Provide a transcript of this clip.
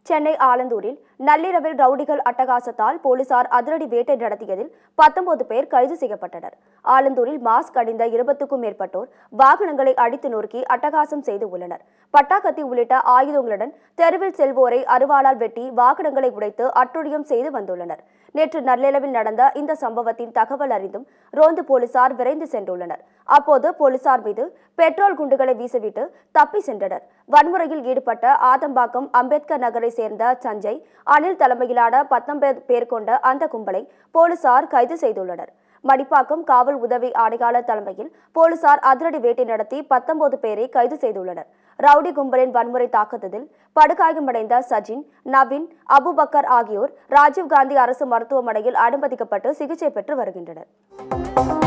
சென்னை ஆலந்தூரில் நள்ளிரவில் ரவுடிகள் அட்டகாசத்தால் போலீசார் அதிரடி வேட்டை நடத்தியதில் பத்தொன்பது பேர் கைது செய்யப்பட்டனர் ஆலந்தூரில் மாஸ்க் அணிந்த இருபத்துக்கும் மேற்பட்டோர் வாகனங்களை அடித்து நொறுக்கி அட்டகாசம் செய்து உள்ளனர் பட்டாக்கத்தி உள்ளிட்ட ஆயுதங்களுடன் தெருவில் செல்வோரை அருவாளால் வெட்டி வாகனங்களை உடைத்து அட்டுழியம் செய்து வந்துள்ளனர் நேற்று நள்ளிரவில் நடந்த இந்த சம்பவத்தின் தகவல் அறிந்தும் ரோந்து போலீசார் விரைந்து சென்றுள்ளனர் அப்போது போலீசார் மீது பெட்ரோல் குண்டுகளை வீசிவிட்டு தப்பி சென்றனர் வன்முறையில் ஈடுபட்ட ஆதம்பாக்கம் அம்பேத்கர் நகரை சேர்ந்த சஞ்சய் அனில் தலைமையிலான பத்தொன்பது பேர் கொண்ட அந்த கும்பலை போலீசார் கைது செய்துள்ளனர் மடிப்பாக்கம் காவல் உதவி ஆணையாளர் தலைமையில் போலீசார் அதிரடி வேட்டை நடத்தி பத்தொன்பது பேரை கைது செய்துள்ளனர் ரவுடி கும்பலின் வன்முறை தாக்குதலில் படுகாயமடைந்த சஜின் நவீன் அபுபக்கர் ஆகியோர் ராஜீவ்காந்தி அரசு மருத்துவமனையில் அனுமதிக்கப்பட்டு சிகிச்சை பெற்று வருகின்றனர்